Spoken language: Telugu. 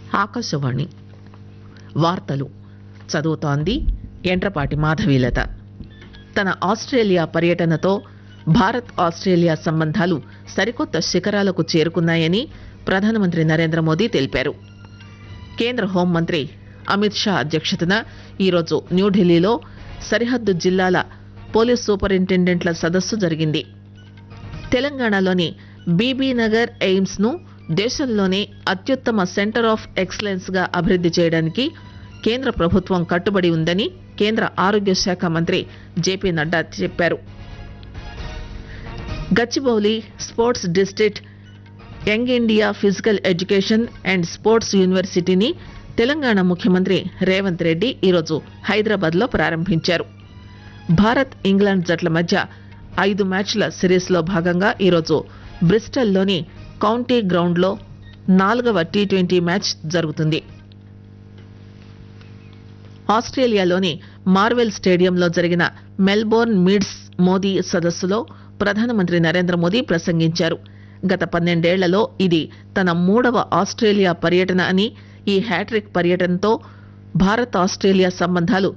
ఆకాశవాణి వార్తలు చదువుతోంది ఎంట్రపాటి మాధవీలత తన ఆస్ట్రేలియా పర్యటనతో భారత్ ఆస్ట్రేలియా సంబంధాలు సరికొత్త శిఖరాలకు చేరుకున్నాయని ప్రధానమంత్రి నరేంద్ర మోదీ తెలిపారు కేంద్ర హోంమంత్రి అమిత్ షా అధ్యక్షతన ఈరోజు న్యూఢిల్లీలో సరిహద్దు జిల్లాల పోలీస్ సూపరింటెండెంట్ల సదస్సు జరిగింది తెలంగాణలోని బీబీనగర్ ఎయిమ్స్ ను దేశంలోనే అత్యుత్తమ సెంటర్ ఆఫ్ ఎక్సలెన్స్ గా అభివృద్ధి చేయడానికి కేంద్ర ప్రభుత్వం కట్టుబడి ఉందని కేంద్ర ఆరోగ్య శాఖ మంత్రి జేపీ నడ్డా చెప్పారు Gachibowli sports district young India physical education and sports యూనివర్సిటీని తెలంగాణ ముఖ్యమంత్రి రేవంత్ రెడ్డి ఈరోజు హైదరాబాద్లో ప్రారంభించారు భారత్ ఇంగ్లాండ్ జట్ల మధ్య ఐదు మ్యాచ్ల సిరీస్లో భాగంగా ఈరోజు బ్రిస్టల్లోని కౌంటీ గ్రౌండ్లో నాలుగవ టీ ట్వంటీ మ్యాచ్ జరుగుతుంది ఆస్ట్రేలియాలోని మార్వెల్ స్టేడియంలో జరిగిన మెల్బోర్న్ మీడ్స్ మోదీ సదస్సులో ప్రధానమంత్రి నరేంద్ర మోదీ ప్రసంగించారు గత పన్నెండేళ్లలో ఇది తన మూడవ ఆస్ట్రేలియా పర్యటన అని ఈ హ్యాట్రిక్ పర్యటనతో భారత్ ఆస్ట్రేలియా సంబంధాలు